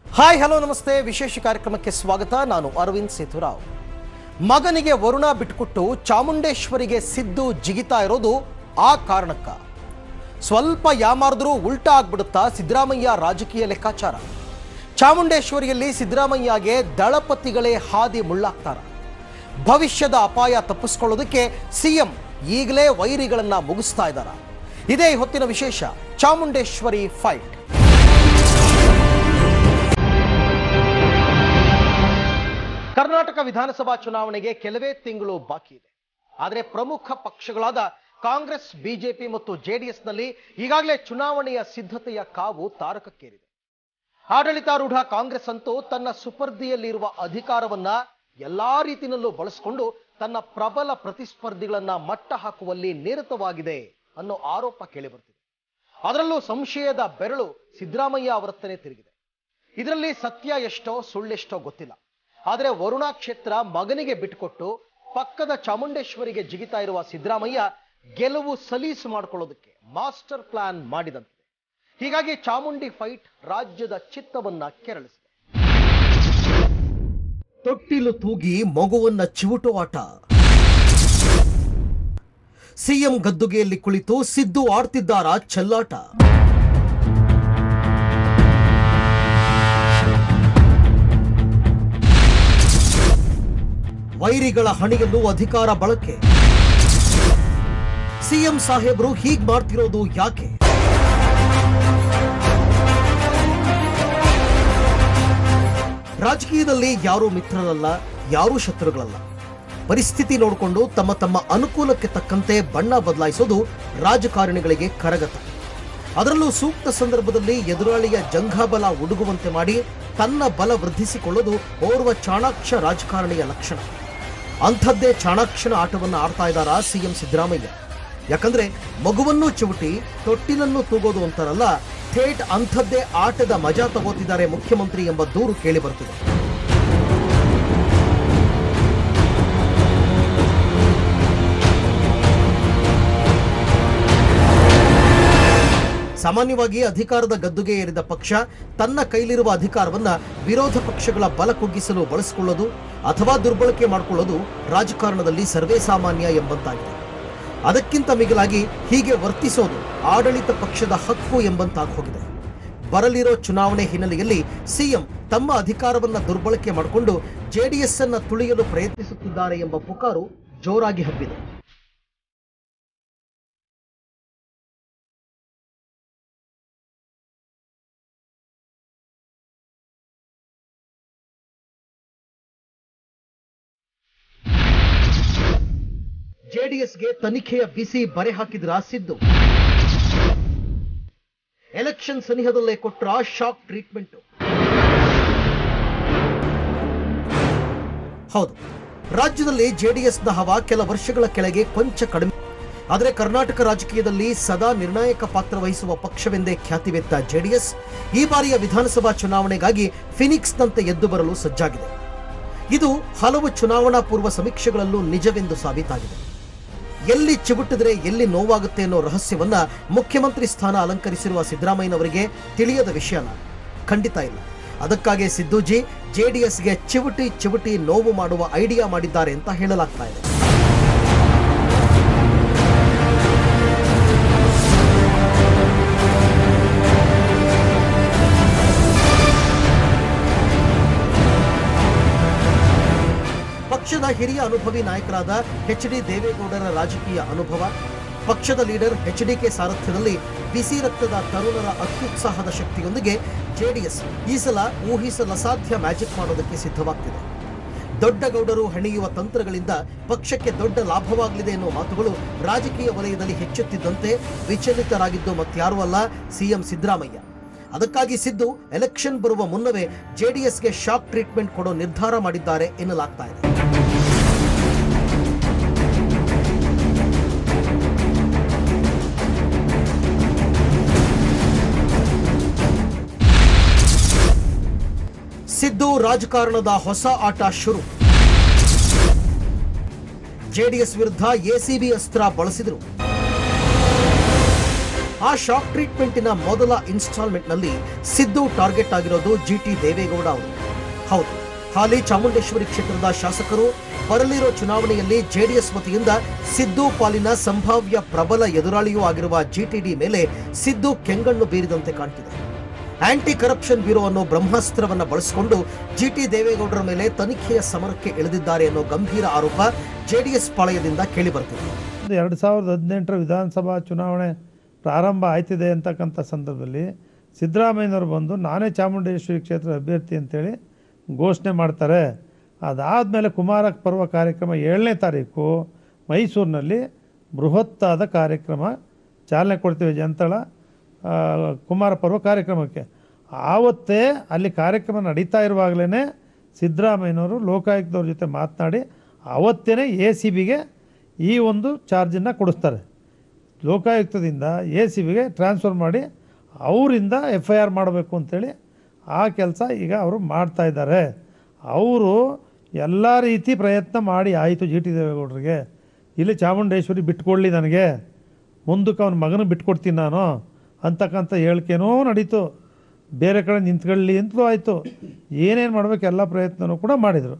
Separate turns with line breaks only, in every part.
hi hello ನಮಸ್ತೆ ವಿಶೇಷ ಕಾರ್ಯಕ್ರಮಕ್ಕೆ ಸ್ವಾಗತ ನಾನು ಅರವಿಂದ್ ಸೇತುರಾವ್ ಮಗನಿಗೆ ವರುಣ ಬಿಟ್ಕೊಟ್ಟು ಚಾಮುಂಡೇಶ್ವರಿಗೆ ಸಿದ್ದು ಜಿಗಿತಾ ಇರೋದು ಆ ಕಾರಣಕ್ಕ ಸ್ವಲ್ಪ ಯಾಮಾರ್ದ್ರೂ ಉಲ್ಟಾ ಆಗ್ಬಿಡುತ್ತಾ ಸಿದ್ದರಾಮಯ್ಯ ರಾಜಕೀಯ ಲೆಕ್ಕಾಚಾರ ಚಾಮುಂಡೇಶ್ವರಿಯಲ್ಲಿ ಸಿದ್ದರಾಮಯ್ಯಗೆ ದಳಪತಿಗಳೇ ಹಾದಿ ಮುಳ್ಳಾಗ್ತಾರ ಭವಿಷ್ಯದ ಅಪಾಯ ತಪ್ಪಿಸ್ಕೊಳ್ಳೋದಕ್ಕೆ ಸಿಎಂ ಈಗಲೇ ವೈರಿಗಳನ್ನ ಮುಗಿಸ್ತಾ ಇದ್ದಾರ ಇದೇ ಈ ಹೊತ್ತಿನ ವಿಶೇಷ ಚಾಮುಂಡೇಶ್ವರಿ ಫೈಟ್ ಕರ್ನಾಟಕ ವಿಧಾನಸಭಾ ಚುನಾವಣೆಗೆ ಕೆಲವೇ ತಿಂಗಳು ಬಾಕಿ ಇದೆ ಆದರೆ ಪ್ರಮುಖ ಪಕ್ಷಗಳಾದ ಕಾಂಗ್ರೆಸ್ ಬಿಜೆಪಿ ಮತ್ತು ಜೆಡಿಎಸ್ನಲ್ಲಿ ಈಗಾಗಲೇ ಚುನಾವಣೆಯ ಸಿದ್ಧತೆಯ ಕಾವು ತಾರಕಕ್ಕೇರಿದೆ ಆಡಳಿತಾರೂಢ ಕಾಂಗ್ರೆಸ್ ಅಂತೂ ತನ್ನ ಸುಪರ್ದಿಯಲ್ಲಿರುವ ಅಧಿಕಾರವನ್ನ ಎಲ್ಲಾ ರೀತಿಯಲ್ಲೂ ಬಳಸಿಕೊಂಡು ತನ್ನ ಪ್ರಬಲ ಪ್ರತಿಸ್ಪರ್ಧಿಗಳನ್ನ ಮಟ್ಟ ಹಾಕುವಲ್ಲಿ ನಿರತವಾಗಿದೆ ಅನ್ನೋ ಆರೋಪ ಕೇಳಿಬರ್ತಿದೆ ಅದರಲ್ಲೂ ಸಂಶಯದ ಬೆರಳು ಸಿದ್ದರಾಮಯ್ಯ ಅವರತ್ತನೇ ತಿರುಗಿದೆ ಇದರಲ್ಲಿ ಸತ್ಯ ಎಷ್ಟೋ ಸುಳ್ಳೆಷ್ಟೋ ಗೊತ್ತಿಲ್ಲ ಆದರೆ ವರುಣಾ ಕ್ಷೇತ್ರ ಮಗನಿಗೆ ಬಿಟ್ಟುಕೊಟ್ಟು ಪಕ್ಕದ ಚಾಮುಂಡೇಶ್ವರಿಗೆ ಜಿಗಿತಾ ಇರುವ ಸಿದ್ದರಾಮಯ್ಯ ಗೆಲುವು ಸಲೀಸು ಮಾಡಿಕೊಳ್ಳೋದಕ್ಕೆ ಮಾಸ್ಟರ್ ಪ್ಲಾನ್ ಮಾಡಿದಂತಿದೆ ಹೀಗಾಗಿ ಚಾಮುಂಡಿ ಫೈಟ್ ರಾಜ್ಯದ ಚಿತ್ತವನ್ನ ಕೆರಳಿಸಿದೆ ತೊಟ್ಟಿಲು ತೂಗಿ ಮಗುವನ್ನ ಚಿವುಟೋ ಆಟ ಸಿಎಂ ಗದ್ದುಗೆಯಲ್ಲಿ ಕುಳಿತು ಸಿದ್ದು ಆಡ್ತಿದ್ದಾರ ಚೆಲ್ಲಾಟ ವೈರಿಗಳ ಹಣಿಯಲ್ಲೂ ಅಧಿಕಾರ ಬಳಕೆ ಸಿಎಂ ಸಾಹೇಬರು ಹೀಗ್ ಮಾಡ್ತಿರೋದು ಯಾಕೆ ರಾಜಕೀಯದಲ್ಲಿ ಯಾರೂ ಮಿತ್ರರಲ್ಲ ಯಾರೂ ಶತ್ರುಗಳಲ್ಲ ಪರಿಸ್ಥಿತಿ ನೋಡಿಕೊಂಡು ತಮ್ಮ ತಮ್ಮ ಅನುಕೂಲಕ್ಕೆ ತಕ್ಕಂತೆ ಬಣ್ಣ ಬದಲಾಯಿಸೋದು ರಾಜಕಾರಣಿಗಳಿಗೆ ಕರಗತ ಅದರಲ್ಲೂ ಸೂಕ್ತ ಸಂದರ್ಭದಲ್ಲಿ ಎದುರಾಳಿಯ ಜಂಘಾಬಲ ಉಡುಗುವಂತೆ ಮಾಡಿ ತನ್ನ ಬಲ ವೃದ್ಧಿಸಿಕೊಳ್ಳೋದು ಓರ್ವ ಚಾಣಾಕ್ಷ ರಾಜಕಾರಣಿಯ ಲಕ್ಷಣ ಅಂಥದ್ದೇ ಚಾಣಾಕ್ಷನ ಆಟವನ್ನು ಆಡ್ತಾ ಇದ್ದಾರ ಸಿಎಂ ಸಿದ್ದರಾಮಯ್ಯ ಯಾಕಂದ್ರೆ ಮಗುವನ್ನು ಚಿವುಟಿ ತೊಟ್ಟಿಲನ್ನು ತೂಗೋದು ಅಂತಾರಲ್ಲ ಥೇಟ್ ಅಂಥದ್ದೇ ಆಟದ ಮಜಾ ತಗೋತಿದ್ದಾರೆ ಮುಖ್ಯಮಂತ್ರಿ ಎಂಬ ದೂರು ಕೇಳಿ ಬರ್ತಿದೆ ಸಾಮಾನ್ಯವಾಗಿ ಅಧಿಕಾರದ ಗದ್ದುಗೆ ಏರಿದ ಪಕ್ಷ ತನ್ನ ಕೈಲಿರುವ ಅಧಿಕಾರವನ್ನ ವಿರೋಧ ಪಕ್ಷಗಳ ಬಲ ಕುಗ್ಗಿಸಲು ಬಳಸಿಕೊಳ್ಳೋದು ಅಥವಾ ದುರ್ಬಳಕೆ ಮಾಡಿಕೊಳ್ಳೋದು ರಾಜಕಾರಣದಲ್ಲಿ ಸರ್ವೇ ಸಾಮಾನ್ಯ ಎಂಬಂತಾಗಿದೆ ಅದಕ್ಕಿಂತ ಮಿಗಿಲಾಗಿ ಹೀಗೆ ವರ್ತಿಸೋದು ಆಡಳಿತ ಪಕ್ಷದ ಹಕ್ಕು ಎಂಬಂತಾಗಿ ಹೋಗಿದೆ ಬರಲಿರೋ ಚುನಾವಣೆ ಹಿನ್ನೆಲೆಯಲ್ಲಿ ಸಿಎಂ ತಮ್ಮ ಅಧಿಕಾರವನ್ನ ದುರ್ಬಳಕೆ ಮಾಡಿಕೊಂಡು ಜೆಡಿಎಸ್ ಅನ್ನ ತುಳಿಯಲು ಪ್ರಯತ್ನಿಸುತ್ತಿದ್ದಾರೆ ಎಂಬ ಪುಕಾರು ಜೋರಾಗಿ ಹಬ್ಬಿದೆ ಜೆಡಿಎಸ್ಗೆ ತನಿಖೆಯ ಬಿಸಿ ಬರೆ ಹಾಕಿದ್ರ ಸಿದ್ದು ಎಲೆಕ್ಷನ್ ಸನಿಹದಲ್ಲೇ ಕೊಟ್ರ ಶಾಕ್ ಟ್ರೀಟ್ಮೆಂಟ್ ಹೌದು ರಾಜ್ಯದಲ್ಲಿ ಜೆಡಿಎಸ್ನ ಹವಾ ಕೆಲ ವರ್ಷಗಳ ಕೆಳಗೆ ಕೊಂಚ ಕಡಿಮೆ ಆದರೆ ಕರ್ನಾಟಕ ರಾಜಕೀಯದಲ್ಲಿ ಸದಾ ನಿರ್ಣಾಯಕ ಪಾತ್ರ ವಹಿಸುವ ಪಕ್ಷವೆಂದೇ ಖ್ಯಾತಿವೆತ್ತ ಜೆಡಿಎಸ್ ಈ ಬಾರಿಯ ವಿಧಾನಸಭಾ ಚುನಾವಣೆಗಾಗಿ ಫಿನಿಕ್ಸ್ನಂತೆ ಎದ್ದು ಬರಲು ಸಜ್ಜಾಗಿದೆ ಇದು ಹಲವು ಚುನಾವಣಾ ಪೂರ್ವ ಸಮೀಕ್ಷೆಗಳಲ್ಲೂ ನಿಜವೆಂದು ಸಾಬೀತಾಗಿದೆ ಎಲ್ಲಿ ಚಿಗುಟ್ಟಿದ್ರೆ ಎಲ್ಲಿ ನೋವಾಗುತ್ತೆ ಅನ್ನೋ ರಹಸ್ಯವನ್ನ ಮುಖ್ಯಮಂತ್ರಿ ಸ್ಥಾನ ಅಲಂಕರಿಸಿರುವ ಸಿದ್ದರಾಮಯ್ಯನವರಿಗೆ ತಿಳಿಯದ ವಿಷಯನ ಖಂಡಿತ ಇಲ್ಲ ಅದಕ್ಕಾಗಿ ಸಿದ್ದೂಜಿ ಜೆಡಿಎಸ್ಗೆ ಚಿವುಟಿ ಚಿವುಟಿ ನೋವು ಮಾಡುವ ಐಡಿಯಾ ಮಾಡಿದ್ದಾರೆ ಅಂತ ಹೇಳಲಾಗ್ತಾ ಇದೆ ಪಕ್ಷದ ಹಿರಿಯ ಅನುಭವಿ ನಾಯಕರಾದ ಎಚ್ ಡಿ ದೇವೇಗೌಡರ ರಾಜಕೀಯ ಅನುಭವ ಪಕ್ಷದ ಲೀಡರ್ ಎಚ್ ಡಿಕೆ ಸಾರಥ್ಯದಲ್ಲಿ ಬಿಸಿ ರಕ್ತದ ತರುಣರ ಅತ್ಯುತ್ಸಾಹದ ಶಕ್ತಿಯೊಂದಿಗೆ ಜೆಡಿಎಸ್ ಈ ಸಲ ಊಹಿಸಲಸಾಧ್ಯ ಮ್ಯಾಜಿಕ್ ಮಾಡೋದಕ್ಕೆ ಸಿದ್ಧವಾಗ್ತಿದೆ ದೊಡ್ಡ ಗೌಡರು ಹಣಿಯುವ ತಂತ್ರಗಳಿಂದ ಪಕ್ಷಕ್ಕೆ ದೊಡ್ಡ ಲಾಭವಾಗಲಿದೆ ಎನ್ನುವ ಮಾತುಗಳು ರಾಜಕೀಯ ವಲಯದಲ್ಲಿ ಹೆಚ್ಚುತ್ತಿದ್ದಂತೆ ವಿಚಲಿತರಾಗಿದ್ದು ಮತ್ಯಾರೂ ಅಲ್ಲ ಸಿಎಂ ಸಿದ್ದರಾಮಯ್ಯ ಅದಕ್ಕಾಗಿ ಸಿದ್ದು ಎಲೆಕ್ಷನ್ ಬರುವ ಮುನ್ನವೇ ಜೆಡಿಎಸ್ಗೆ ಶಾಕ್ ಟ್ರೀಟ್ಮೆಂಟ್ ಕೊಡೋ ನಿರ್ಧಾರ ಮಾಡಿದ್ದಾರೆ ಎನ್ನಲಾಗ್ತಾ ಇದೆ ಸಿದ್ದು ರಾಜಕಾರಣದ ಹೊಸ ಆಟ ಶುರು ಜೆಡಿಎಸ್ ವಿರುದ್ಧ ಎಸಿಬಿ ಅಸ್ತ್ರ ಬಳಸಿದರು ಆ ಶಾಕ್ ಟ್ರೀಟ್ಮೆಂಟಿನ ಮೊದಲ ಇನ್ಸ್ಟಾಲ್ಮೆಂಟ್ನಲ್ಲಿ ಸಿದ್ದು ಟಾರ್ಗೆಟ್ ಆಗಿರೋದು ಜಿ ಟಿ ದೇವೇಗೌಡ ಅವರು ಹೌದು ಹಾಲಿ ಚಾಮುಂಡೇಶ್ವರಿ ಕ್ಷೇತ್ರದ ಶಾಸಕರು ಬರಲಿರೋ ಚುನಾವಣೆಯಲ್ಲಿ ಜೆಡಿಎಸ್ ವತಿಯಿಂದ ಸಿದ್ದು ಪಾಲಿನ ಸಂಭಾವ್ಯ ಪ್ರಬಲ ಎದುರಾಳಿಯೂ ಆಗಿರುವ ಜಿಟಿಡಿ ಮೇಲೆ ಸಿದ್ದು ಕೆಂಗಣ್ಣು ಬೀರಿದಂತೆ ಕಾಣ್ತಿದೆ ಆಂಟಿ ಕರಪ್ಷನ್ ಬ್ಯೂರೋ ಅನ್ನೋ ಬ್ರಹ್ಮಾಸ್ತ್ರವನ್ನ ಬಳಸಿಕೊಂಡು ಜಿಟಿ ದೇವೇಗೌಡರ ಮೇಲೆ ತನಿಖೆಯ ಸಮರಕ್ಕೆ ಇಳಿದಿದ್ದಾರೆ ಅನ್ನೋ ಗಂಭೀರ ಆರೋಪ ಜೆಡಿಎಸ್ ಪಾಳಯದಿಂದ ಕೇಳಿಬರ್ತಿದೆ
ಒಂದು ಎರಡು ಸಾವಿರದ ಹದಿನೆಂಟರ ವಿಧಾನಸಭಾ ಚುನಾವಣೆ ಪ್ರಾರಂಭ ಆಯ್ತಿದೆ ಅಂತಕ್ಕಂಥ ಸಂದರ್ಭದಲ್ಲಿ ಸಿದ್ದರಾಮಯ್ಯನವರು ಬಂದು ನಾನೇ ಚಾಮುಂಡೇಶ್ವರಿ ಕ್ಷೇತ್ರ ಅಭ್ಯರ್ಥಿ ಅಂತೇಳಿ ಘೋಷಣೆ ಮಾಡ್ತಾರೆ ಅದಾದಮೇಲೆ ಕುಮಾರ ಪರ್ವ ಕಾರ್ಯಕ್ರಮ ಏಳನೇ ತಾರೀಕು ಮೈಸೂರಿನಲ್ಲಿ ಬೃಹತ್ತಾದ ಕಾರ್ಯಕ್ರಮ ಚಾಲನೆ ಕೊಡ್ತೀವಿ ಜನತಳ ಆ, ಕುಮಾರ ಪರ್ವ ಕಾರ್ಯಕ್ರಮಕ್ಕೆ ಆವತ್ತೇ ಅಲ್ಲಿ ಕಾರ್ಯಕ್ರಮ ನಡೀತಾ ಇರುವಾಗಲೇ ಸಿದ್ದರಾಮಯ್ಯನವರು ಲೋಕಾಯುಕ್ತವ್ರ ಜೊತೆ ಮಾತನಾಡಿ ಆವತ್ತೇ ಎ ಸಿ ಬಿಗೆ ಈ ಒಂದು ಚಾರ್ಜನ್ನು ಕೊಡಿಸ್ತಾರೆ ಲೋಕಾಯುಕ್ತದಿಂದ ಎ ಸಿ ಬಿಗೆ ಟ್ರಾನ್ಸ್ಫರ್ ಮಾಡಿ ಅವರಿಂದ ಎಫ್ ಐ ಆರ್ ಮಾಡಬೇಕು ಅಂತೇಳಿ ಆ ಕೆಲಸ ಈಗ ಅವರು ಮಾಡ್ತಾ ಇದ್ದಾರೆ ಅವರು ಎಲ್ಲ ರೀತಿ ಪ್ರಯತ್ನ ಮಾಡಿ ಆಯಿತು ಜಿ ಟಿ ದೇವೇಗೌಡರಿಗೆ ಇಲ್ಲಿ ಚಾಮುಂಡೇಶ್ವರಿ ಬಿಟ್ಕೊಡ್ಲಿ ನನಗೆ ಮುಂದಕ್ಕೆ ಅವನ ಮಗನ ಬಿಟ್ಕೊಡ್ತೀನಿ ನಾನು ಅಂತಕ್ಕಂಥ ಹೇಳಿಕೆನೂ ನಡೀತು ಬೇರೆ ಕಡೆ ನಿಂತ್ಕೊಳ್ಳಿ ಅಂತಲೂ ಆಯಿತು ಏನೇನು ಮಾಡಬೇಕು ಎಲ್ಲ ಪ್ರಯತ್ನನೂ ಕೂಡ ಮಾಡಿದರು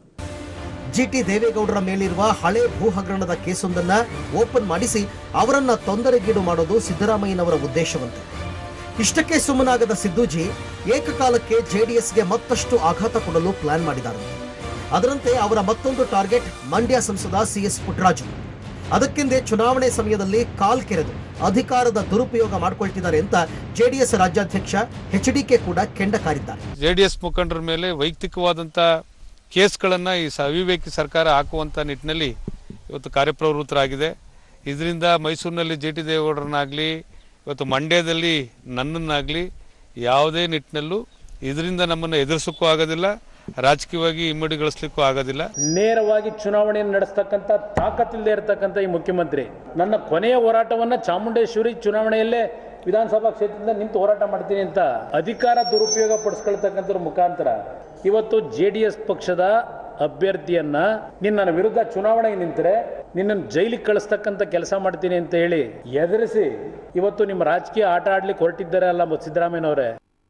ಜಿಟಿ ದೇವೇಗೌಡರ ಮೇಲಿರುವ ಹಳೆ ಭೂ ಹಗರಣದ ಕೇಸೊಂದನ್ನ ಓಪನ್ ಮಾಡಿಸಿ ಅವರನ್ನ ತೊಂದರೆಗೀಡು ಮಾಡೋದು ಸಿದ್ದರಾಮಯ್ಯನವರ ಉದ್ದೇಶವಂತೆ ಇಷ್ಟಕ್ಕೆ ಸುಮ್ಮನಾಗದ ಸಿದ್ದೂಜಿ ಏಕಕಾಲಕ್ಕೆ ಜೆಡಿಎಸ್ಗೆ ಮತ್ತಷ್ಟು ಆಘಾತ ಕೊಡಲು ಪ್ಲಾನ್ ಮಾಡಿದ್ದಾರೆ ಅದರಂತೆ ಅವರ ಮತ್ತೊಂದು ಟಾರ್ಗೆಟ್ ಮಂಡ್ಯ ಸಂಸದ ಸಿಎಸ್ ಪುಟ್ಟರಾಜು ಅದಕ್ಕೆಂದೇ ಚುನಾವಣೆ ಸಮಯದಲ್ಲಿ ಕಾಲ್ ಕೆರೆದು ಅಧಿಕಾರದ ದುರುಪಯೋಗ ಮಾಡಿಕೊಳ್ತಿದ್ದಾರೆ ಅಂತ ಜೆಡಿಎಸ್ ರಾಜ್ಯಾಧ್ಯಕ್ಷ ಎಚ್ ಡಿಕೆ ಕೂಡ ಕೆಂಡ ಕಾರಿದ್ದಾರೆ
ಜೆ ಡಿ ಎಸ್ ಮುಖಂಡರ ಮೇಲೆ ವೈಯಕ್ತಿಕವಾದಂಥ ಕೇಸ್ಗಳನ್ನು ಈ ಸ ಅವಿವೇಕಿ ಸರ್ಕಾರ ಹಾಕುವಂಥ ನಿಟ್ಟಿನಲ್ಲಿ ಇವತ್ತು ಕಾರ್ಯಪ್ರವೃತ್ತರಾಗಿದೆ ಇದರಿಂದ ಮೈಸೂರಿನಲ್ಲಿ ಜೆ ಟಿ ದೇವೇಗೌಡರನ್ನಾಗಲಿ ಇವತ್ತು ಮಂಡ್ಯದಲ್ಲಿ ನನ್ನನ್ನಾಗಲಿ ಯಾವುದೇ ನಿಟ್ಟಿನಲ್ಲೂ ಇದರಿಂದ ನಮ್ಮನ್ನು ಎದುರಿಸೋಕ್ಕೂ ಆಗೋದಿಲ್ಲ ರಾಜಕೀಯವಾಗಿ ಇಮ್ಮಡಿಗೊಳಿಸ್ಲಿಕ್ಕೂ ಆಗೋದಿಲ್ಲ
ನೇರವಾಗಿ ಚುನಾವಣೆಯನ್ನು ನಡೆಸ್ತಕ್ಕಂಥ ತಾಕತ್ತಿಲ್ಲದೆ ಇರತಕ್ಕಂಥ ಈ ಮುಖ್ಯಮಂತ್ರಿ ನನ್ನ ಕೊನೆಯ ಹೋರಾಟವನ್ನ ಚಾಮುಂಡೇಶ್ವರಿ ಚುನಾವಣೆಯಲ್ಲೇ ವಿಧಾನಸಭಾ ಕ್ಷೇತ್ರದಿಂದ ನಿಂತು ಹೋರಾಟ ಮಾಡ್ತೀನಿ ಅಂತ ಅಧಿಕಾರ ದುರುಪಯೋಗ ಪಡಿಸ್ಕೊಳ್ತಕ್ಕಂಥದ್ರ ಮುಖಾಂತರ ಇವತ್ತು ಜೆ ಡಿ ಎಸ್ ಪಕ್ಷದ ಅಭ್ಯರ್ಥಿಯನ್ನ ನೀನು ನನ್ನ ವಿರುದ್ಧ ಚುನಾವಣೆಗೆ ನಿಂತರೆ ನಿನ್ನನ್ನು ಜೈಲಿಗೆ ಕಳಿಸ್ತಕ್ಕಂಥ ಕೆಲಸ ಮಾಡ್ತೀನಿ ಅಂತ ಹೇಳಿ ಎದುರಿಸಿ ಇವತ್ತು ನಿಮ್ಮ ರಾಜಕೀಯ ಆಟ ಆಡ್ಲಿಕ್ಕೆ ಹೊರಟಿದ್ದಾರೆ ಅಲ್ಲ ಸಿದ್ದರಾಮಯ್ಯನವರೇ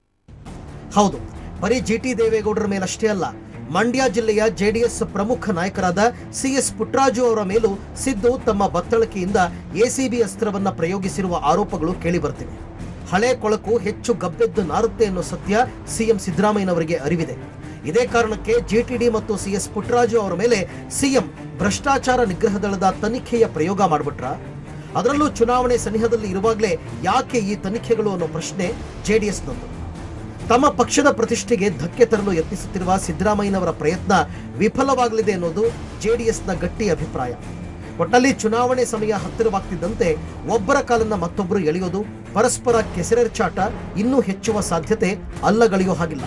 ಹೌದು ಬರೀ ಜಿ ಟಿ ದೇವೇಗೌಡರ ಮೇಲಷ್ಟೇ ಅಲ್ಲ ಮಂಡ್ಯ ಜಿಲ್ಲೆಯ ಜೆಡಿಎಸ್ ಪ್ರಮುಖ ನಾಯಕರಾದ ಸಿಎಸ್ ಪುಟ್ಟರಾಜು ಅವರ ಮೇಲೂ ಸಿದ್ದು ತಮ್ಮ ಬತ್ತಳಿಕೆಯಿಂದ ಎಸಿಬಿ ಅಸ್ತ್ರವನ್ನ ಪ್ರಯೋಗಿಸಿರುವ ಆರೋಪಗಳು ಕೇಳಿಬರ್ತಿವೆ ಹಳೆ ಕೊಳಕು ಹೆಚ್ಚು ಗಬ್ಬೆದ್ದು ನಾರುತ್ತೆ ಅನ್ನೋ ಸತ್ಯ ಸಿಎಂ ಸಿದ್ದರಾಮಯ್ಯನವರಿಗೆ ಅರಿವಿದೆ ಇದೇ ಕಾರಣಕ್ಕೆ ಜಿಟಿಡಿ ಮತ್ತು ಸಿಎಸ್ ಪುಟ್ಟರಾಜು ಅವರ ಮೇಲೆ ಸಿಎಂ ಭ್ರಷ್ಟಾಚಾರ ನಿಗ್ರಹ ದಳದ ತನಿಖೆಯ ಪ್ರಯೋಗ ಮಾಡಿಬಿಟ್ರ ಅದರಲ್ಲೂ ಚುನಾವಣೆ ಸನಿಹದಲ್ಲಿ ಇರುವಾಗಲೇ ಯಾಕೆ ಈ ತನಿಖೆಗಳು ಅನ್ನೋ ಪ್ರಶ್ನೆ ಜೆಡಿಎಸ್ನದ್ದು ತಮ್ಮ ಪಕ್ಷದ ಪ್ರತಿಷ್ಠೆಗೆ ಧಕ್ಕೆ ತರಲು ಯತ್ನಿಸುತ್ತಿರುವ ಸಿದ್ದರಾಮಯ್ಯನವರ ಪ್ರಯತ್ನ ವಿಫಲವಾಗಲಿದೆ ಅನ್ನೋದು ಜೆಡಿಎಸ್ನ ಗಟ್ಟಿ ಅಭಿಪ್ರಾಯ ಒಟ್ಟಲ್ಲಿ ಚುನಾವಣೆ ಸಮಯ ಹತ್ತಿರವಾಗ್ತಿದ್ದಂತೆ ಒಬ್ಬರ ಕಾಲನ್ನ ಮತ್ತೊಬ್ಬರು ಎಳೆಯೋದು ಪರಸ್ಪರ ಕೆಸರೆರಚಾಟ ಇನ್ನೂ ಹೆಚ್ಚುವ ಸಾಧ್ಯತೆ ಅಲ್ಲಗಳೆಯೋ ಹಾಗಿಲ್ಲ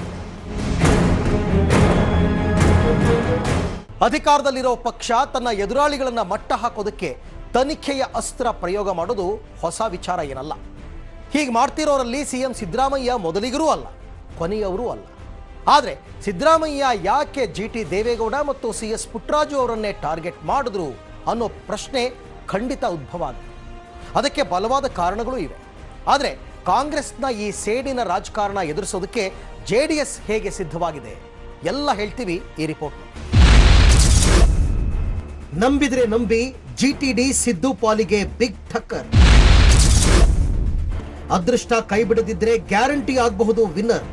ಅಧಿಕಾರದಲ್ಲಿರೋ ಪಕ್ಷ ತನ್ನ ಎದುರಾಳಿಗಳನ್ನ ಮಟ್ಟ ಹಾಕೋದಕ್ಕೆ ತನಿಖೆಯ ಅಸ್ತ್ರ ಪ್ರಯೋಗ ಮಾಡೋದು ಹೊಸ ವಿಚಾರ ಏನಲ್ಲ ಹೀಗೆ ಮಾಡ್ತಿರೋರಲ್ಲಿ ಸಿಎಂ ಸಿದ್ದರಾಮಯ್ಯ ಮೊದಲಿಗರೂ ಅಲ್ಲ ಕೊನೆಯವರೂ ಅಲ್ಲ ಆದರೆ ಸಿದ್ದರಾಮಯ್ಯ ಯಾಕೆ ಜಿ ಟಿ ದೇವೇಗೌಡ ಮತ್ತು ಸಿ ಎಸ್ ಪುಟ್ಟರಾಜು ಅವರನ್ನೇ ಟಾರ್ಗೆಟ್ ಮಾಡಿದ್ರು ಅನ್ನೋ ಪ್ರಶ್ನೆ ಖಂಡಿತ ಉದ್ಭವ ಆಗಿದೆ ಅದಕ್ಕೆ ಬಲವಾದ ಕಾರಣಗಳು ಇವೆ ಆದರೆ ಕಾಂಗ್ರೆಸ್ನ ಈ ಸೇಡಿನ ರಾಜಕಾರಣ ಎದುರಿಸೋದಕ್ಕೆ ಜೆ ಡಿ ಎಸ್ ಹೇಗೆ ಸಿದ್ಧವಾಗಿದೆ ಎಲ್ಲ ಹೇಳ್ತೀವಿ ಈ ರಿಪೋರ್ಟ್ ನಂಬಿದ್ರೆ ನಂಬಿ ಜಿಟಿಡಿ ಸಿದ್ದು ಪಾಲಿಗೆ ಬಿಗ್ ಟಕ್ಕರ್ ಅದೃಷ್ಟ ಕೈ ಬಿಡದಿದ್ರೆ ಗ್ಯಾರಂಟಿ ಆಗಬಹುದು ವಿನ್ನರ್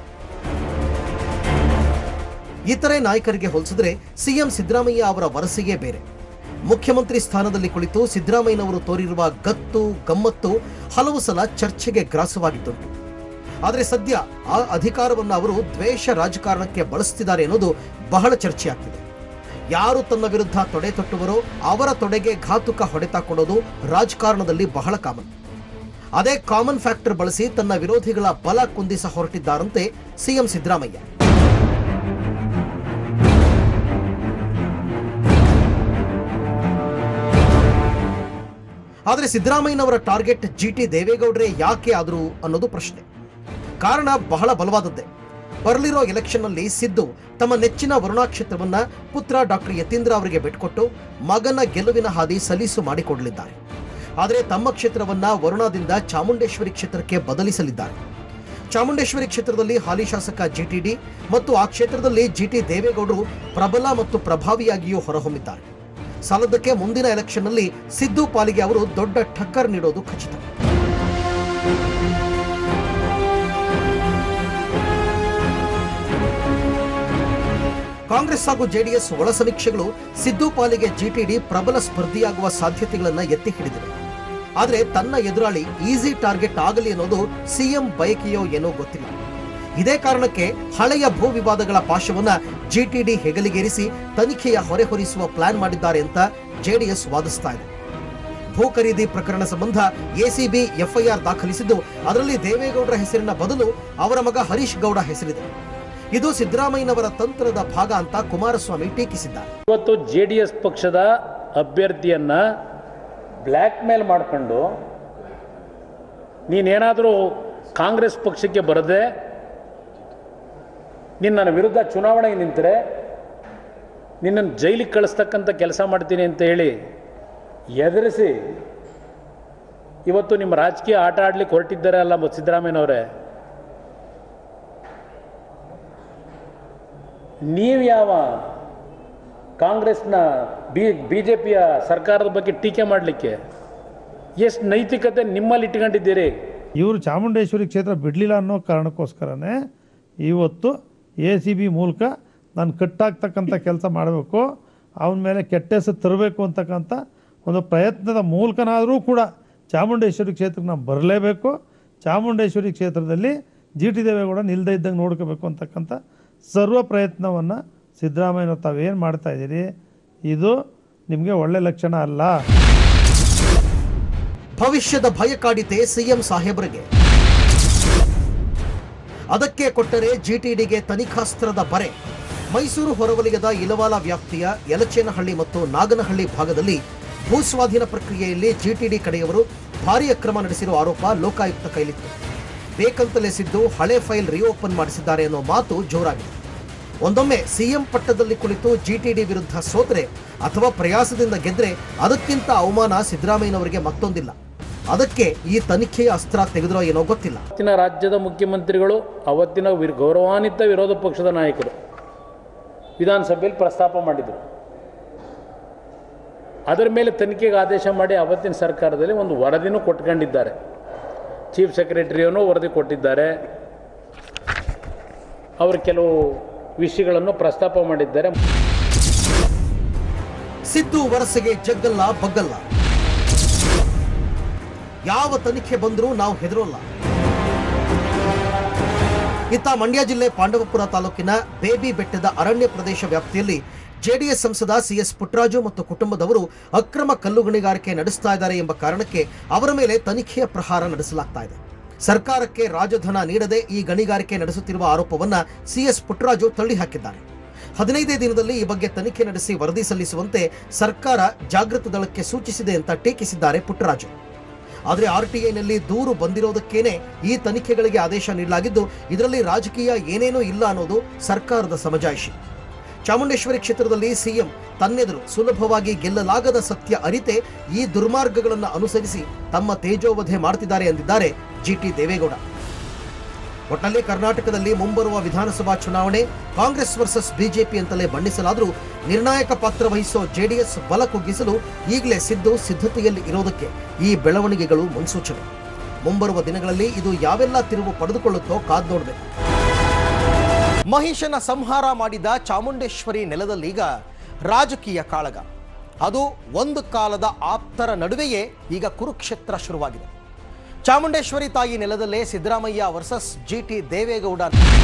ಇತರೆ ನಾಯಕರಿಗೆ ಹೋಲಿಸಿದ್ರೆ ಸಿಎಂ ಸಿದ್ದರಾಮಯ್ಯ ಅವರ ವರಸೆಯೇ ಬೇರೆ ಮುಖ್ಯಮಂತ್ರಿ ಸ್ಥಾನದಲ್ಲಿ ಕುಳಿತು ಸಿದ್ದರಾಮಯ್ಯನವರು ತೋರಿರುವ ಗತ್ತು ಗಮ್ಮತ್ತು ಹಲವು ಸಲ ಚರ್ಚೆಗೆ ಗ್ರಾಸವಾಗಿದ್ದುಂಟು ಆದರೆ ಸದ್ಯ ಆ ಅಧಿಕಾರವನ್ನು ಅವರು ದ್ವೇಷ ರಾಜಕಾರಣಕ್ಕೆ ಬಳಸ್ತಿದ್ದಾರೆ ಅನ್ನೋದು ಬಹಳ ಚರ್ಚೆಯಾಗ್ತಿದೆ ಯಾರು ತನ್ನ ವಿರುದ್ಧ ತೊಡೆ ತೊಟ್ಟುವರೋ ಅವರ ತೊಡೆಗೆ ಘಾತುಕ ಹೊಡೆತ ಕೊಡೋದು ರಾಜಕಾರಣದಲ್ಲಿ ಬಹಳ ಕಾಮನ್ ಅದೇ ಕಾಮನ್ ಫ್ಯಾಕ್ಟರ್ ಬಳಸಿ ತನ್ನ ವಿರೋಧಿಗಳ ಬಲ ಕುಂದಿಸ ಹೊರಟಿದ್ದಾರಂತೆ ಸಿಎಂ ಸಿದ್ದರಾಮಯ್ಯ ಆದರೆ ಸಿದ್ದರಾಮಯ್ಯನವರ ಟಾರ್ಗೆಟ್ ಜಿ ಟಿ ದೇವೇಗೌಡರೇ ಯಾಕೆ ಆದರು ಅನ್ನೋದು ಪ್ರಶ್ನೆ ಕಾರಣ ಬಹಳ ಬಲವಾದದ್ದೇ ಬರಲಿರೋ ಎಲೆಕ್ಷನ್ನಲ್ಲಿ ಸಿದ್ದು ತಮ್ಮ ನೆಚ್ಚಿನ ವರುಣಾ ಕ್ಷೇತ್ರವನ್ನ ಪುತ್ರ ಡಾಕ್ಟರ್ ಯತೀಂದ್ರ ಅವರಿಗೆ ಬಿಟ್ಕೊಟ್ಟು ಮಗನ ಗೆಲುವಿನ ಹಾದಿ ಸಲೀಸು ಮಾಡಿಕೊಡಲಿದ್ದಾರೆ ಆದರೆ ತಮ್ಮ ಕ್ಷೇತ್ರವನ್ನ ವರುಣಾದಿಂದ ಚಾಮುಂಡೇಶ್ವರಿ ಕ್ಷೇತ್ರಕ್ಕೆ ಬದಲಿಸಲಿದ್ದಾರೆ ಚಾಮುಂಡೇಶ್ವರಿ ಕ್ಷೇತ್ರದಲ್ಲಿ ಹಾಲಿ ಶಾಸಕ ಜಿಟಿಡಿ ಮತ್ತು ಆ ಕ್ಷೇತ್ರದಲ್ಲಿ ಜಿಟಿ ದೇವೇಗೌಡರು ಪ್ರಬಲ ಮತ್ತು ಪ್ರಭಾವಿಯಾಗಿಯೂ ಹೊರಹೊಮ್ಮಿದ್ದಾರೆ ಸಾಲದಕ್ಕೆ ಮುಂದಿನ ಎಲೆಕ್ಷನ್ನಲ್ಲಿ ಸಿದ್ದು ಪಾಲಿಗೆ ಅವರು ದೊಡ್ಡ ಠಕ್ಕರ್ ನೀಡೋದು ಖಚಿತ ಕಾಂಗ್ರೆಸ್ ಹಾಗೂ ಜೆಡಿಎಸ್ ಒಳ ಸಮೀಕ್ಷೆಗಳು ಸಿದ್ದು ಪಾಲಿಗೆ ಜಿಟಿಡಿ ಪ್ರಬಲ ಸ್ಪರ್ಧಿಯಾಗುವ ಸಾಧ್ಯತೆಗಳನ್ನ ಎತ್ತಿ ಹಿಡಿದಿವೆ ಆದರೆ ತನ್ನ ಎದುರಾಳಿ ಈಸಿ ಟಾರ್ಗೆಟ್ ಆಗಲಿ ಅನ್ನೋದು ಸಿಎಂ ಬಯಕೆಯೋ ಏನೋ ಗೊತ್ತಿಲ್ಲ ಇದೇ ಕಾರಣಕ್ಕೆ ಹಳೆಯ ಭೂ ವಿವಾದಗಳ ಪಾಶವನ್ನ ಜಿಟಿಡಿ ಹೆಗಲಿಗೇರಿಸಿ ತನಿಖೆಯ ಹೊರೆ ಹೊರಿಸುವ ಪ್ಲಾನ್ ಮಾಡಿದ್ದಾರೆ ಅಂತ ಜೆಡಿಎಸ್ ವಾದಿಸ್ತಾ ಇದೆ ಭೂ ಖರೀದಿ ಪ್ರಕರಣ ಸಂಬಂಧ ಎಸಿಬಿ ಎಫ್ಐಆರ್ ದಾಖಲಿಸಿದ್ದು ಅದರಲ್ಲಿ ದೇವೇಗೌಡರ ಹೆಸರಿನ ಬದಲು ಅವರ ಮಗ ಹರೀಶ್ ಗೌಡ ಹೆಸರಿದೆ ಇದು ಸಿದ್ದರಾಮಯ್ಯನವರ ತಂತ್ರದ ಭಾಗ ಅಂತ ಕುಮಾರಸ್ವಾಮಿ ಟೀಕಿಸಿದ್ದಾರೆ
ಇವತ್ತು ಜೆ ಡಿ ಎಸ್ ಪಕ್ಷದ ಅಭ್ಯರ್ಥಿಯನ್ನ ಬ್ಲ್ಯಾಕ್ ಮೇಲ್ ಮಾಡಿಕೊಂಡು ನೀನೇನಾದರೂ ಕಾಂಗ್ರೆಸ್ ಪಕ್ಷಕ್ಕೆ ಬರದೆ ನೀನು ನನ್ನ ವಿರುದ್ಧ ಚುನಾವಣೆಗೆ ನಿಂತರೆ ನಿನ್ನನ್ನು ಜೈಲಿಗೆ ಕಳಿಸ್ತಕ್ಕಂಥ ಕೆಲಸ ಮಾಡ್ತೀನಿ ಅಂತ ಹೇಳಿ ಎದುರಿಸಿ ಇವತ್ತು ನಿಮ್ಮ ರಾಜಕೀಯ ಆಟ ಆಡ್ಲಿಕ್ಕೆ ಹೊರಟಿದ್ದಾರೆ ಅಲ್ಲ ಮ- ಸಿದ್ದರಾಮಯ್ಯನವರೇ ನೀವು ಯಾವ ಕಾಂಗ್ರೆಸ್ನ ಬಿ ಬಿ ಜೆ ಪಿಯ ಸರ್ಕಾರದ ಬಗ್ಗೆ ಟೀಕೆ ಮಾಡಲಿಕ್ಕೆ ಎಷ್ಟು ನೈತಿಕತೆ ನಿಮ್ಮಲ್ಲಿ ಇಟ್ಕೊಂಡಿದ್ದೀರಿ
ಇವರು ಚಾಮುಂಡೇಶ್ವರಿ ಕ್ಷೇತ್ರ ಬಿಡಲಿಲ್ಲ ಅನ್ನೋ ಕಾರಣಕ್ಕೋಸ್ಕರನೇ ಇವತ್ತು ಎ ಸಿ ಬಿ ಮೂಲಕ ನಾನು ಕಟ್ಟಾಗ್ತಕ್ಕಂಥ ಕೆಲಸ ಮಾಡಬೇಕು ಅವನ ಮೇಲೆ ಕೆಟ್ಟ ಹೆಸರು ತರಬೇಕು ಅಂತಕ್ಕಂಥ ಒಂದು ಪ್ರಯತ್ನದ ಮೂಲಕನಾದರೂ ಕೂಡ ಚಾಮುಂಡೇಶ್ವರಿ ಕ್ಷೇತ್ರಕ್ಕೆ ನಾವು ಬರಲೇಬೇಕು ಚಾಮುಂಡೇಶ್ವರಿ ಕ್ಷೇತ್ರದಲ್ಲಿ ಜಿ ಟಿ ದೇವೇಗೌಡ ನಿಲ್ಲದೇ ಇದ್ದಂಗೆ ನೋಡ್ಕೋಬೇಕು ಅಂತಕ್ಕಂಥ ಸರ್ವ ಪ್ರಯತ್ನವನ್ನು ಸಿದ್ದರಾಮಯ್ಯನವ್ರು ತಾವೇನು ಮಾಡ್ತಾ ಇದ್ದೀರಿ ಇದು ನಿಮಗೆ ಒಳ್ಳೆ ಲಕ್ಷಣ ಅಲ್ಲ
ಭವಿಷ್ಯದ ಭಯ ಕಾಡಿತೆ ಸಿಎಂ ಸಾಹೇಬರಿಗೆ ಅದಕ್ಕೆ ಕೊಟ್ಟರೆ ಜಿಟಿಡಿಗೆ ತನಿಖಾಸ್ತ್ರದ ಬರೆ ಮೈಸೂರು ಹೊರವಲಯದ ಇಲವಾಲ ವ್ಯಾಪ್ತಿಯ ಯಲಚೇನಹಳ್ಳಿ ಮತ್ತು ನಾಗನಹಳ್ಳಿ ಭಾಗದಲ್ಲಿ ಭೂಸ್ವಾಧೀನ ಪ್ರಕ್ರಿಯೆಯಲ್ಲಿ ಜಿಟಿಡಿ ಕಡೆಯವರು ಭಾರೀ ಅಕ್ರಮ ನಡೆಸಿರುವ ಆರೋಪ ಲೋಕಾಯುಕ್ತ ಕೈಲಿತ್ತು ಬೇಕಂತಲೇ ಸಿದ್ದು ಹಳೆ ಫೈಲ್ ರಿಓಪನ್ ಮಾಡಿಸಿದ್ದಾರೆ ಅನ್ನೋ ಮಾತು ಜೋರಾಗಿದೆ ಒಂದೊಮ್ಮೆ ಸಿಎಂ ಪಟ್ಟದಲ್ಲಿ ಕುಳಿತು ಜಿಟಿಡಿ ವಿರುದ್ಧ ಸೋತರೆ ಅಥವಾ ಪ್ರಯಾಸದಿಂದ ಗೆದ್ರೆ ಅದಕ್ಕಿಂತ ಅವಮಾನ ಸಿದ್ದರಾಮಯ್ಯನವರಿಗೆ ಮತ್ತೊಂದಿಲ್ಲ ಅದಕ್ಕೆ ಈ ತನಿಖೆಯ ಅಸ್ತ್ರ ತೆಗೆದರೋ ಏನೋ ಗೊತ್ತಿಲ್ಲ
ಅವತ್ತಿನ ರಾಜ್ಯದ ಮುಖ್ಯಮಂತ್ರಿಗಳು ಅವತ್ತಿನ ವಿರ್ ಗೌರವಾನ್ವಿತ ವಿರೋಧ ಪಕ್ಷದ ನಾಯಕರು ವಿಧಾನಸಭೆಯಲ್ಲಿ ಪ್ರಸ್ತಾಪ ಮಾಡಿದರು ಅದರ ಮೇಲೆ ತನಿಖೆಗೆ ಆದೇಶ ಮಾಡಿ ಅವತ್ತಿನ ಸರ್ಕಾರದಲ್ಲಿ ಒಂದು ವರದಿನೂ ಕೊಟ್ಕೊಂಡಿದ್ದಾರೆ ಚೀಫ್ ಸೆಕ್ರೆಟರಿಯನ್ನು ವರದಿ ಕೊಟ್ಟಿದ್ದಾರೆ ಅವರು ಕೆಲವು ವಿಷಯಗಳನ್ನು ಪ್ರಸ್ತಾಪ ಮಾಡಿದ್ದಾರೆ
ಸಿದ್ದು ವರಸೆಗೆ ಜಗ್ಗಲ್ಲ ಬಗ್ಗಲ್ಲ ಯಾವ ತನಿಖೆ ಬಂದರೂ ನಾವು ಹೆದರೋಲ್ಲ ಇತ್ತ ಮಂಡ್ಯ ಜಿಲ್ಲೆ ಪಾಂಡವಪುರ ತಾಲೂಕಿನ ಬೇಬಿ ಬೆಟ್ಟದ ಅರಣ್ಯ ಪ್ರದೇಶ ವ್ಯಾಪ್ತಿಯಲ್ಲಿ ಜೆಡಿಎಸ್ ಸಂಸದ ಸಿಎಸ್ ಪುಟ್ಟರಾಜು ಮತ್ತು ಕುಟುಂಬದವರು ಅಕ್ರಮ ಕಲ್ಲು ಗಣಿಗಾರಿಕೆ ನಡೆಸ್ತಾ ಇದ್ದಾರೆ ಎಂಬ ಕಾರಣಕ್ಕೆ ಅವರ ಮೇಲೆ ತನಿಖೆಯ ಪ್ರಹಾರ ನಡೆಸಲಾಗ್ತಾ ಇದೆ ಸರ್ಕಾರಕ್ಕೆ ರಾಜಧನ ನೀಡದೆ ಈ ಗಣಿಗಾರಿಕೆ ನಡೆಸುತ್ತಿರುವ ಆರೋಪವನ್ನ ಸಿಎಸ್ ಪುಟ್ಟರಾಜು ತಳ್ಳಿ ಹಾಕಿದ್ದಾರೆ ಹದಿನೈದೇ ದಿನದಲ್ಲಿ ಈ ಬಗ್ಗೆ ತನಿಖೆ ನಡೆಸಿ ವರದಿ ಸಲ್ಲಿಸುವಂತೆ ಸರ್ಕಾರ ಜಾಗೃತ ದಳಕ್ಕೆ ಸೂಚಿಸಿದೆ ಅಂತ ಟೀಕಿಸಿದ್ದಾರೆ ಪುಟ್ಟರಾಜು ಆದರೆ ಆರ್ಟಿಐನಲ್ಲಿ ದೂರು ಬಂದಿರೋದಕ್ಕೇನೆ ಈ ತನಿಖೆಗಳಿಗೆ ಆದೇಶ ನೀಡಲಾಗಿದ್ದು ಇದರಲ್ಲಿ ರಾಜಕೀಯ ಏನೇನೂ ಇಲ್ಲ ಅನ್ನೋದು ಸರ್ಕಾರದ ಸಮಜಾಯಿಷಿ ಚಾಮುಂಡೇಶ್ವರಿ ಕ್ಷೇತ್ರದಲ್ಲಿ ಸಿಎಂ ತನ್ನೆದುರು ಸುಲಭವಾಗಿ ಗೆಲ್ಲಲಾಗದ ಸತ್ಯ ಅರಿತೆ ಈ ದುರ್ಮಾರ್ಗಗಳನ್ನು ಅನುಸರಿಸಿ ತಮ್ಮ ತೇಜೋವಧೆ ಮಾಡ್ತಿದ್ದಾರೆ ಎಂದಿದ್ದಾರೆ ಜಿಟಿ ದೇವೇಗೌಡ ಒಟ್ಟಲ್ಲಿ ಕರ್ನಾಟಕದಲ್ಲಿ ಮುಂಬರುವ ವಿಧಾನಸಭಾ ಚುನಾವಣೆ ಕಾಂಗ್ರೆಸ್ ವರ್ಸಸ್ ಬಿಜೆಪಿ ಅಂತಲೇ ಬಣ್ಣಿಸಲಾದರೂ ನಿರ್ಣಾಯಕ ಪಾತ್ರ ವಹಿಸೋ ಜೆಡಿಎಸ್ ಬಲ ಕುಗ್ಗಿಸಲು ಈಗಲೇ ಸಿದ್ದು ಸಿದ್ಧತೆಯಲ್ಲಿ ಇರೋದಕ್ಕೆ ಈ ಬೆಳವಣಿಗೆಗಳು ಮುನ್ಸೂಚನೆ ಮುಂಬರುವ ದಿನಗಳಲ್ಲಿ ಇದು ಯಾವೆಲ್ಲ ತಿರುವು ಪಡೆದುಕೊಳ್ಳುತ್ತೋ ಕಾದ್ ನೋಡಬೇಕು ಮಹಿಷನ ಸಂಹಾರ ಮಾಡಿದ ಚಾಮುಂಡೇಶ್ವರಿ ನೆಲದಲ್ಲೀಗ ರಾಜಕೀಯ ಕಾಳಗ ಅದು ಒಂದು ಕಾಲದ ಆಪ್ತರ ನಡುವೆಯೇ ಈಗ ಕುರುಕ್ಷೇತ್ರ ಶುರುವಾಗಿದೆ ಚಾಮುಂಡೇಶ್ವರಿ ತಾಯಿ ನೆಲದಲ್ಲೇ ಸಿದ್ದರಾಮಯ್ಯ ವರ್ಸಸ್ ಜಿಟಿ ದೇವೇಗೌಡ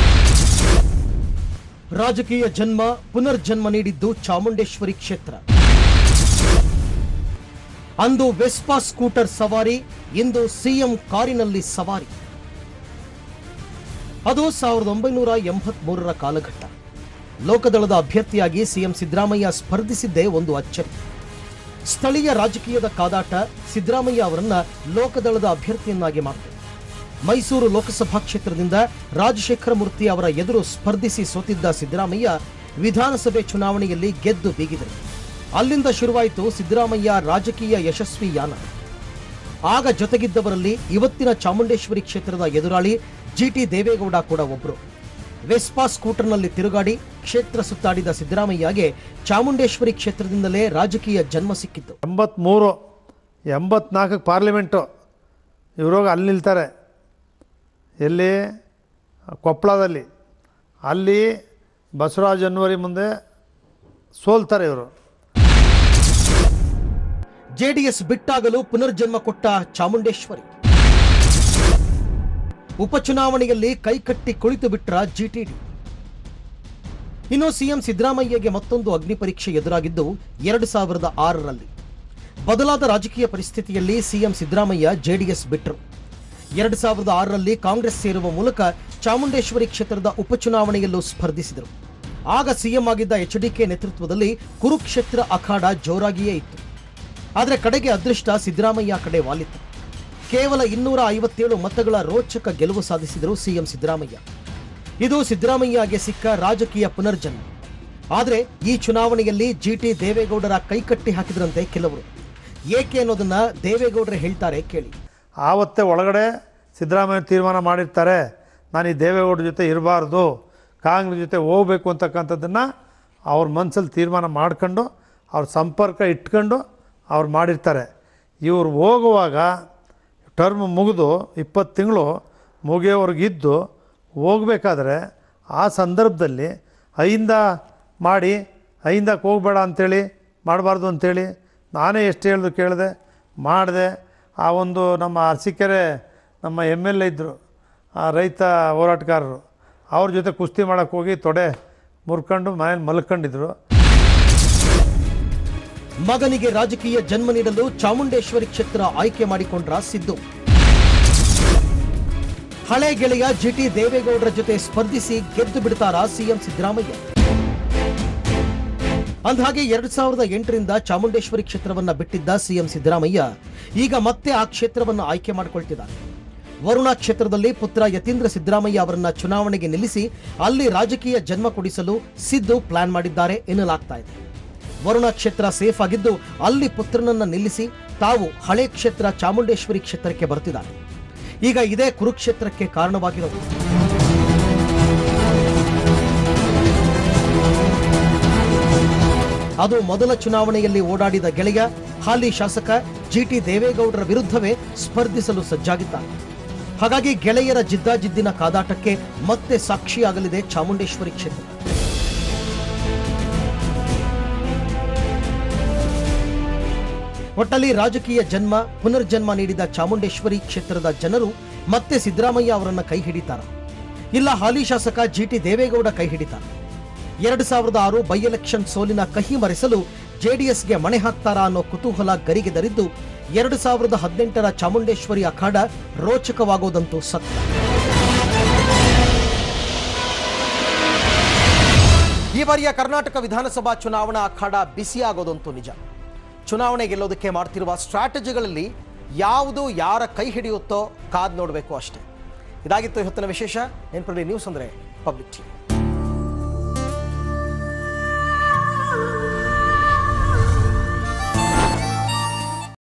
ರಾಜಕೀಯ ಜನ್ಮ ಪುನರ್ಜನ್ಮ ನೀಡಿದ್ದು ಚಾಮುಂಡೇಶ್ವರಿ ಕ್ಷೇತ್ರ ಅಂದು ವೆಸ್ಪಾ ಸ್ಕೂಟರ್ ಸವಾರಿ ಇಂದು ಸಿಎಂ ಕಾರಿನಲ್ಲಿ ಸವಾರಿ ಅದು ಸಾವಿರದ ಒಂಬೈನೂರ ಎಂಬತ್ತ್ ಮೂರರ ಕಾಲಘಟ್ಟ ಲೋಕದಳದ ಅಭ್ಯರ್ಥಿಯಾಗಿ ಸಿಎಂ ಸಿದ್ದರಾಮಯ್ಯ ಸ್ಪರ್ಧಿಸಿದ್ದೇ ಒಂದು ಅಚ್ಚರಿ ಸ್ಥಳೀಯ ರಾಜಕೀಯದ ಕಾದಾಟ ಸಿದ್ದರಾಮಯ್ಯ ಅವರನ್ನ ಲೋಕದಳದ ಅಭ್ಯರ್ಥಿಯನ್ನಾಗಿ ಮಾಡಿತು ಮೈಸೂರು ಲೋಕಸಭಾ ಕ್ಷೇತ್ರದಿಂದ ರಾಜಶೇಖರ ಮೂರ್ತಿ ಅವರ ಎದುರು ಸ್ಪರ್ಧಿಸಿ ಸೋತಿದ್ದ ಸಿದ್ದರಾಮಯ್ಯ ವಿಧಾನಸಭೆ ಚುನಾವಣೆಯಲ್ಲಿ ಗೆದ್ದು ಬೀಗಿದರು ಅಲ್ಲಿಂದ ಶುರುವಾಯಿತು ಸಿದ್ದರಾಮಯ್ಯ ರಾಜಕೀಯ ಯಶಸ್ವಿ ಯಾನ ಆಗ ಜೊತೆಗಿದ್ದವರಲ್ಲಿ ಇವತ್ತಿನ ಚಾಮುಂಡೇಶ್ವರಿ ಕ್ಷೇತ್ರದ ಎದುರಾಳಿ ಜಿಟಿ ದೇವೇಗೌಡ ಕೂಡ ಒಬ್ರು ವೆಸ್ಪಾ ಸ್ಕೂಟರ್ನಲ್ಲಿ ತಿರುಗಾಡಿ ಕ್ಷೇತ್ರ ಸುತ್ತಾಡಿದ ಸಿದ್ದರಾಮಯ್ಯಗೆ ಚಾಮುಂಡೇಶ್ವರಿ ಕ್ಷೇತ್ರದಿಂದಲೇ ರಾಜಕೀಯ ಜನ್ಮ ಸಿಕ್ಕಿತ್ತು
ಎಂಬತ್ತ್ಮೂರು ಎಂಬತ್ನಾಲ್ಕಕ್ಕೆ ಪಾರ್ಲಿಮೆಂಟು ಇವ್ರೋಗಿ ಅಲ್ಲಿ ನಿಲ್ತಾರೆ ಎಲ್ಲಿ ಕೊಪ್ಪಳದಲ್ಲಿ ಅಲ್ಲಿ ಬಸವರಾಜ್ ಅನ್ವರಿ ಮುಂದೆ ಸೋಲ್ತಾರೆ ಇವರು
ಜೆಡಿಎಸ್ ಬಿಟ್ಟಾಗಲು ಪುನರ್ಜನ್ಮ ಕೊಟ್ಟ ಚಾಮುಂಡೇಶ್ವರಿ ಉಪಚುನಾವಣೆಯಲ್ಲಿ ಕೈಕಟ್ಟಿ ಕುಳಿತು ಬಿಟ್ರ ಜಿಟಿಡಿ ಇನ್ನು ಸಿಎಂ ಸಿದ್ದರಾಮಯ್ಯಗೆ ಮತ್ತೊಂದು ಅಗ್ನಿ ಪರೀಕ್ಷೆ ಎದುರಾಗಿದ್ದು ಎರಡು ಸಾವಿರದ ಆರರಲ್ಲಿ ಬದಲಾದ ರಾಜಕೀಯ ಪರಿಸ್ಥಿತಿಯಲ್ಲಿ ಸಿಎಂ ಸಿದ್ದರಾಮಯ್ಯ ಜೆಡಿಎಸ್ ಬಿಟ್ಟರು ಎರಡು ಸಾವಿರದ ಆರರಲ್ಲಿ ಕಾಂಗ್ರೆಸ್ ಸೇರುವ ಮೂಲಕ ಚಾಮುಂಡೇಶ್ವರಿ ಕ್ಷೇತ್ರದ ಉಪಚುನಾವಣೆಯಲ್ಲೂ ಸ್ಪರ್ಧಿಸಿದರು ಆಗ ಸಿಎಂ ಆಗಿದ್ದ ಎಚ್ಡಿಕೆ ನೇತೃತ್ವದಲ್ಲಿ ಕುರುಕ್ಷೇತ್ರ ಅಖಾಡ ಜೋರಾಗಿಯೇ ಇತ್ತು ಆದರೆ ಕಡೆಗೆ ಅದೃಷ್ಟ ಸಿದ್ದರಾಮಯ್ಯ ಕಡೆ ವಾಲಿತ್ತು ಕೇವಲ ಇನ್ನೂರ ಐವತ್ತೇಳು ಮತಗಳ ರೋಚಕ ಗೆಲುವು ಸಾಧಿಸಿದರು ಸಿಎಂ ಸಿದ್ದರಾಮಯ್ಯ ಇದು ಸಿದ್ದರಾಮಯ್ಯಗೆ ಸಿಕ್ಕ ರಾಜಕೀಯ ಪುನರ್ಜನ್ಮ ಆದರೆ ಈ ಚುನಾವಣೆಯಲ್ಲಿ ಜಿಟಿ ದೇವೇಗೌಡರ ಕೈಕಟ್ಟಿ ಹಾಕಿದ್ರಂತೆ ಕೆಲವರು ಏಕೆ ಅನ್ನೋದನ್ನ ದೇವೇಗೌಡರೇ ಹೇಳ್ತಾರೆ ಕೇಳಿ
ಆವತ್ತೇ ಒಳಗಡೆ ಸಿದ್ದರಾಮಯ್ಯ ತೀರ್ಮಾನ ಮಾಡಿರ್ತಾರೆ ನಾನು ಈ ದೇವೇಗೌಡರ ಜೊತೆ ಇರಬಾರ್ದು ಕಾಂಗ್ರೆಸ್ ಜೊತೆ ಹೋಗ್ಬೇಕು ಅಂತಕ್ಕಂಥದ್ದನ್ನು ಅವ್ರ ಮನಸ್ಸಲ್ಲಿ ತೀರ್ಮಾನ ಮಾಡ್ಕೊಂಡು ಅವ್ರ ಸಂಪರ್ಕ ಇಟ್ಕೊಂಡು ಅವ್ರು ಮಾಡಿರ್ತಾರೆ ಇವ್ರು ಹೋಗುವಾಗ ಟರ್ಮ್ ಮುಗಿದು ಇಪ್ಪತ್ತು ತಿಂಗಳು ಮುಗಿಯೋವರೆಗಿದ್ದು ಹೋಗ್ಬೇಕಾದ್ರೆ ಆ ಸಂದರ್ಭದಲ್ಲಿ ಐಯಿಂದ ಮಾಡಿ ಐಂದಕ್ಕೆ ಹೋಗಬೇಡ ಅಂಥೇಳಿ ಮಾಡಬಾರ್ದು ಅಂಥೇಳಿ ನಾನೇ ಎಷ್ಟು ಹೇಳಿದ್ರು ಕೇಳಿದೆ ಮಾಡಿದೆ ಆ ಒಂದು ನಮ್ಮ ಅರಸೀಕೆರೆ ನಮ್ಮ ಎಮ್ ಎಲ್ ಎ ಇದ್ದರು ಆ ರೈತ ಹೋರಾಟಗಾರರು ಅವ್ರ ಜೊತೆ ಕುಸ್ತಿ ಮಾಡೋಕ್ಕೆ ಹೋಗಿ ತೊಡೆ ಮುರ್ಕೊಂಡು ಮನೇಲಿ ಮಲ್ಕೊಂಡಿದ್ರು
ಮಗನಿಗೆ ರಾಜಕೀಯ ಜನ್ಮ ನೀಡಲು ಚಾಮುಂಡೇಶ್ವರಿ ಕ್ಷೇತ್ರ ಆಯ್ಕೆ ಮಾಡಿಕೊಂಡ್ರ ಸಿದ್ದು ಹಳೆ ಗೆಳೆಯ ಜಿಟಿ ದೇವೇಗೌಡರ ಜೊತೆ ಸ್ಪರ್ಧಿಸಿ ಗೆದ್ದು ಬಿಡ್ತಾರಾ ಸಿಎಂ ಸಿದ್ದರಾಮಯ್ಯ ಅಂದಹಾಗೆ ಎರಡ್ ಸಾವಿರದ ಎಂಟರಿಂದ ಚಾಮುಂಡೇಶ್ವರಿ ಕ್ಷೇತ್ರವನ್ನ ಬಿಟ್ಟಿದ್ದ ಸಿಎಂ ಸಿದ್ದರಾಮಯ್ಯ ಈಗ ಮತ್ತೆ ಆ ಕ್ಷೇತ್ರವನ್ನು ಆಯ್ಕೆ ಮಾಡಿಕೊಳ್ತಿದ್ದಾರೆ ವರುಣಾ ಕ್ಷೇತ್ರದಲ್ಲಿ ಪುತ್ರ ಯತೀಂದ್ರ ಸಿದ್ದರಾಮಯ್ಯ ಅವರನ್ನ ಚುನಾವಣೆಗೆ ನಿಲ್ಲಿಸಿ ಅಲ್ಲಿ ರಾಜಕೀಯ ಜನ್ಮ ಕೊಡಿಸಲು ಸಿದ್ದು ಪ್ಲಾನ್ ಮಾಡಿದ್ದಾರೆ ಎನ್ನಲಾಗ್ತಾ ಇದೆ ವರುಣಾ ಕ್ಷೇತ್ರ ಸೇಫ್ ಆಗಿದ್ದು ಅಲ್ಲಿ ಪುತ್ರನನ್ನ ನಿಲ್ಲಿಸಿ ತಾವು ಹಳೆ ಕ್ಷೇತ್ರ ಚಾಮುಂಡೇಶ್ವರಿ ಕ್ಷೇತ್ರಕ್ಕೆ ಬರ್ತಿದ್ದಾರೆ ಈಗ ಇದೇ ಕುರುಕ್ಷೇತ್ರಕ್ಕೆ ಕಾರಣವಾಗಿರೋದು ಅದು ಮೊದಲ ಚುನಾವಣೆಯಲ್ಲಿ ಓಡಾಡಿದ ಗೆಳೆಯ ಹಾಲಿ ಶಾಸಕ ಜಿಟಿ ದೇವೇಗೌಡರ ವಿರುದ್ಧವೇ ಸ್ಪರ್ಧಿಸಲು ಸಜ್ಜಾಗಿದ್ದಾರೆ ಹಾಗಾಗಿ ಗೆಳೆಯರ ಜಿದ್ದಾಜಿದ್ದಿನ ಕಾದಾಟಕ್ಕೆ ಮತ್ತೆ ಸಾಕ್ಷಿಯಾಗಲಿದೆ ಚಾಮುಂಡೇಶ್ವರಿ ಕ್ಷೇತ್ರ ಒಟ್ಟಲ್ಲಿ ರಾಜಕೀಯ ಜನ್ಮ ಪುನರ್ಜನ್ಮ ನೀಡಿದ ಚಾಮುಂಡೇಶ್ವರಿ ಕ್ಷೇತ್ರದ ಜನರು ಮತ್ತೆ ಸಿದ್ದರಾಮಯ್ಯ ಅವರನ್ನ ಕೈ ಹಿಡಿತಾರ ಇಲ್ಲ ಹಾಲಿ ಶಾಸಕ ಜಿಟಿ ದೇವೇಗೌಡ ಕೈ ಹಿಡಿತಾರ ಎರಡು ಸಾವಿರದ ಆರು ಬೈ ಎಲೆಕ್ಷನ್ ಸೋಲಿನ ಕಹಿ ಮರೆಸಲು ಜೆಡಿಎಸ್ಗೆ ಮಣೆ ಹಾಕ್ತಾರಾ ಅನ್ನೋ ಕುತೂಹಲ ಗರಿಗೆದರಿದ್ದು ಎರಡು ಸಾವಿರದ ಹದಿನೆಂಟರ ಚಾಮುಂಡೇಶ್ವರಿ ಅಖಾಡ ರೋಚಕವಾಗೋದಂತೂ ಸತ್ಯ ಈ ಬಾರಿಯ ಕರ್ನಾಟಕ ವಿಧಾನಸಭಾ ಚುನಾವಣಾ ಅಖಾಡ ಬಿಸಿಯಾಗೋದಂತೂ ನಿಜ ಚುನಾವಣೆ ಗೆಲ್ಲೋದಕ್ಕೆ ಮಾಡ್ತಿರುವ ಸ್ಟ್ರಾಟಜಿಗಳಲ್ಲಿ ಯಾವುದು ಯಾರ ಕೈ ಹಿಡಿಯುತ್ತೋ ಕಾದ್ ನೋಡಬೇಕು ಅಷ್ಟೇ ಇದಾಗಿತ್ತು ಇವತ್ತಿನ ವಿಶೇಷ ನೆನಪಲ್ಲಿ ನ್ಯೂಸ್ ಅಂದರೆ ಪಬ್ಲಿಕ್ ಟಿವಿ